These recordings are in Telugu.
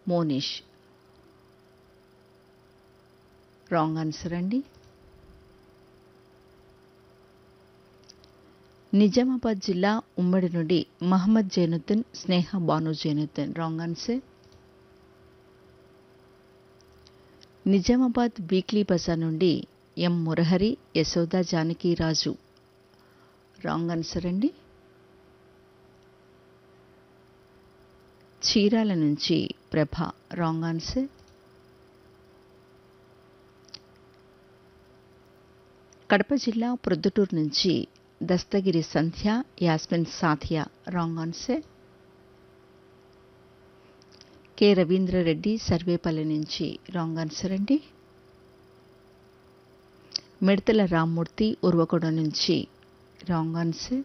మోనిష్ రాంగ్ ఆన్సర్ అండి నిజామాబాద్ జిల్లా ఉమ్మడి నుండి Mohammed Zainuddin Sneha Banu Zainuddin wrong answer Nizamabad weekly Bazar నుండి M Murahari Yashoda Janakiraju wrong answer అండి చీరాల నుంచి ప్రభ రాంగ్ ఆన్సర్ కడప జిల్లా ప్రొద్దుటూరు నుంచి Dastagiri Sandhya Yasmin Sathiya wrong answer K Ravindrareddy Sarvepalli నుంచి రాంగ్ ఆన్సర్ అండి మిడతల రామ్మూర్తి ఉర్వకొండ నుంచి రాంగ్ ఆన్సర్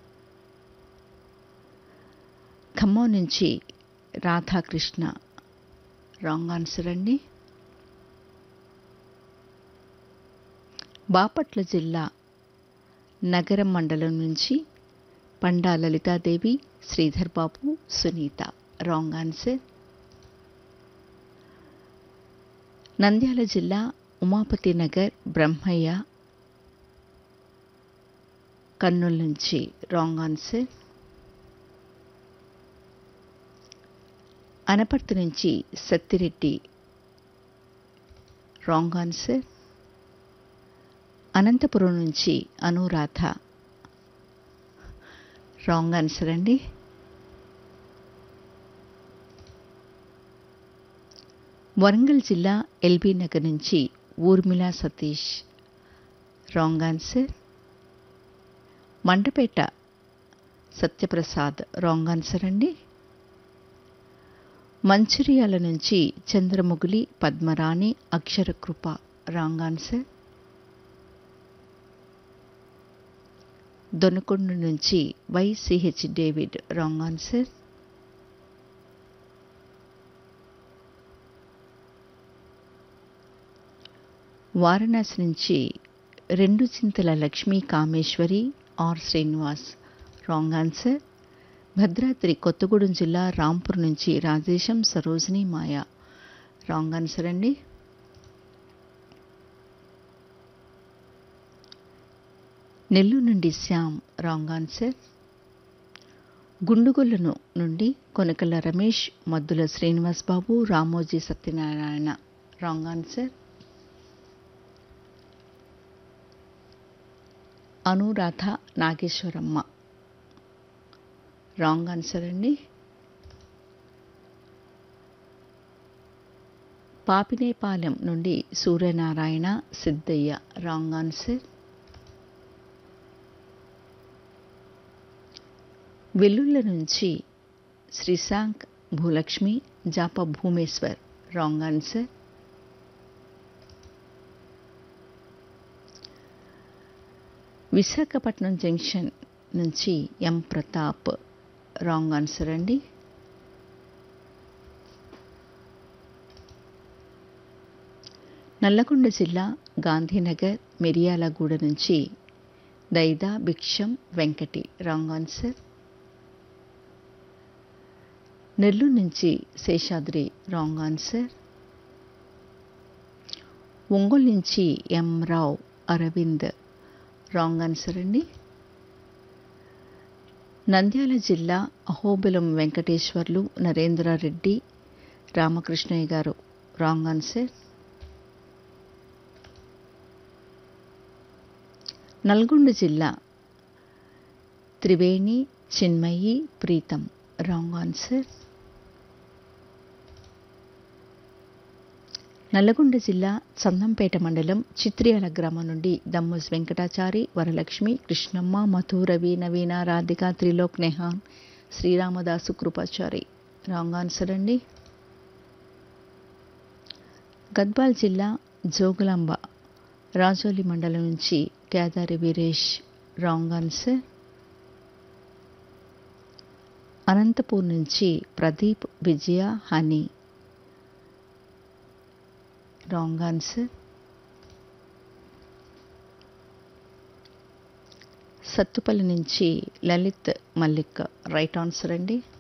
ఖమ్మం నుంచి రాధాకృష్ణ రాంగ్ ఆన్సర్ అండి బాపట్ల జిల్లా నగరం మండలం నుంచి పండా లలితాదేవి శ్రీధర్ బాబు సునీత రాంగ్ ఆన్సర్ నంద్యాల జిల్లా ఉమాపతి నగర్ బ్రహ్మయ్య కర్నూలు నుంచి రాంగ్ ఆన్సర్ అనపర్తి నుంచి సత్తిరెడ్డి రాంగ్ ఆన్సర్ అనంతపురం నుంచి అనురాధ రాంగ్ ఆన్సర్ అండి వరంగల్ జిల్లా ఎల్బీ నగర్ నుంచి Urmila Satish wrong answer Mandapeta Satyaprasad wrong answer అండి మంచిర్యాల నుంచి చంద్రముగులి పద్మరాణి అక్షరకృప రాంగ్ ఆన్సర్ దొనకొండ నుంచి Y C H David wrong answer Varanasi నుంచి రెండు Chintala Lakshmi Kameswari R Srinivas wrong answer Bhadradri Kothagudem జిల్లా రాంపూర్ నుంచి రాజేశం సరోజిని మాయ రాంగ్ ఆన్సర్ అండి నెల్లూరు నుండి శ్యామ్ రాంగ్ ఆన్సర్ గుండుగొల్లును నుండి Konakala Ramesh Maddula Srinivas Babu Ramoji Satyanarayana wrong answer Anuradha Nageswaramma wrong answer అండి పాపినేపాలెం నుండి సూర్యనారాయణ సిద్ధయ్య రాంగ్ ఆన్సర్ వెల్లుళ్ళ నుంచి Srishank Bhulakshmi Japa Bhumeshwar wrong answer Visakhapatnam junction నుంచి ఎం ప్రతాప్ రాంగ్ ఆన్సర్ అండి నల్లగొండ జిల్లా గాంధీనగర్ మిరియాలగూడ నుంచి దైదా భిక్షం వెంకటి రాంగ్ ఆన్సర్ నెల్లూరు నుంచి శేషాద్రి రాంగ్ ఆన్సర్ ఒంగోలు నుంచి M Rao Aravind wrong answer అండి నంద్యాల జిల్లా అహోబిలం వెంకటేశ్వర్లు నరేంద్రారెడ్డి రామకృష్ణయ్య గారు రాంగ్ ఆన్సర్ నల్గొండ జిల్లా త్రివేణి చిన్మయి ప్రీతం రాంగ్ ఆన్సర్ నల్లగొండ జిల్లా చందంపేట మండలం చిత్రియాల గ్రామం నుండి దమ్మోస్ వెంకటాచారి వరలక్ష్మి కృష్ణమ్మ మధు రవి నవీన రాధిక త్రిలోక్ నెహాన్ శ్రీరామదాసు కృపాచారి రాంగ్ ఆన్సర్ అండి గద్వాల్ జిల్లా జోగులాంబ రాజోలి మండలం నుంచి కేదారి వీరేష్ రాంగ్ ఆన్సర్ అనంతపూర్ నుంచి Pradeep Vijaya Honey wrong answer Sathupalli నుంచి లలిత్ మల్లిక్ రైట్ ఆన్సర్ అండి